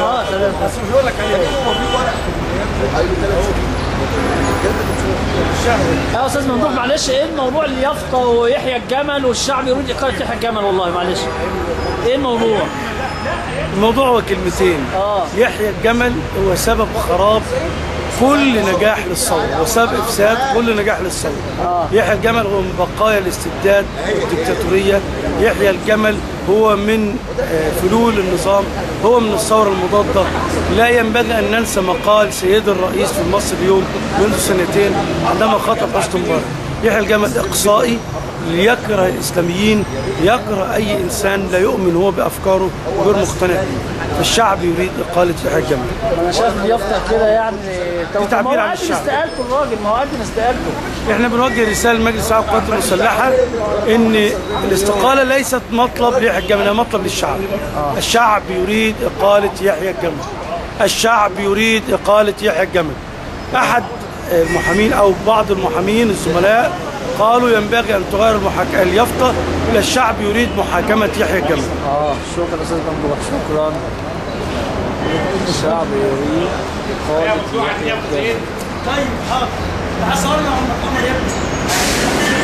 اه تمام بس مش هقول لك عليه هو في ورق يا استاذ ممدوح معلش ايه الموضوع اليافطه ويحيى الجمل والشعب يريد اقاله يحيى الجمل والله معلش ايه الموضوع؟ الموضوع هو كلمتين آه. يحيى الجمل هو سبب خراب كل نجاح للثورة وسبب إفساد كل نجاح للثورة آه. يحيى الجمل هو من بقايا الاستبداد والدكتاتورية يحيى الجمل هو من آه، فلول النظام هو من الثورة المضادة لا ينبغي أن ننسى مقال سيد الرئيس في مصر اليوم منذ سنتين عندما خاطب حسني مبارك يحيى الجمل إقصائي ليكره الإسلاميين يكره أي إنسان لا يؤمن هو بأفكاره وغير مقتنع بيه فالشعب يريد إقالة يحيى الجمل انا شايف اليافطه كده يعني طب تعبير ما هو عن قدم الشعب. استقالته الراجل ما هو قدم استقالته احنا بنوجه رساله لمجلس الشعب القوات المسلحه ان الاستقاله ليست مطلب ليحيى الجمل هي مطلب للشعب الشعب يريد اقاله يحيى الجمل الشعب يريد اقاله يحيى الجمل احد المحامين او بعض المحامين الزملاء قالوا ينبغي ان تغير المحاك... اليافطه الى الشعب يريد محاكمه يحيى الجمل اه شكرا استاذ ممدوح شكرا الشعب يريد اقاله يحيى الجمل طيب حاضر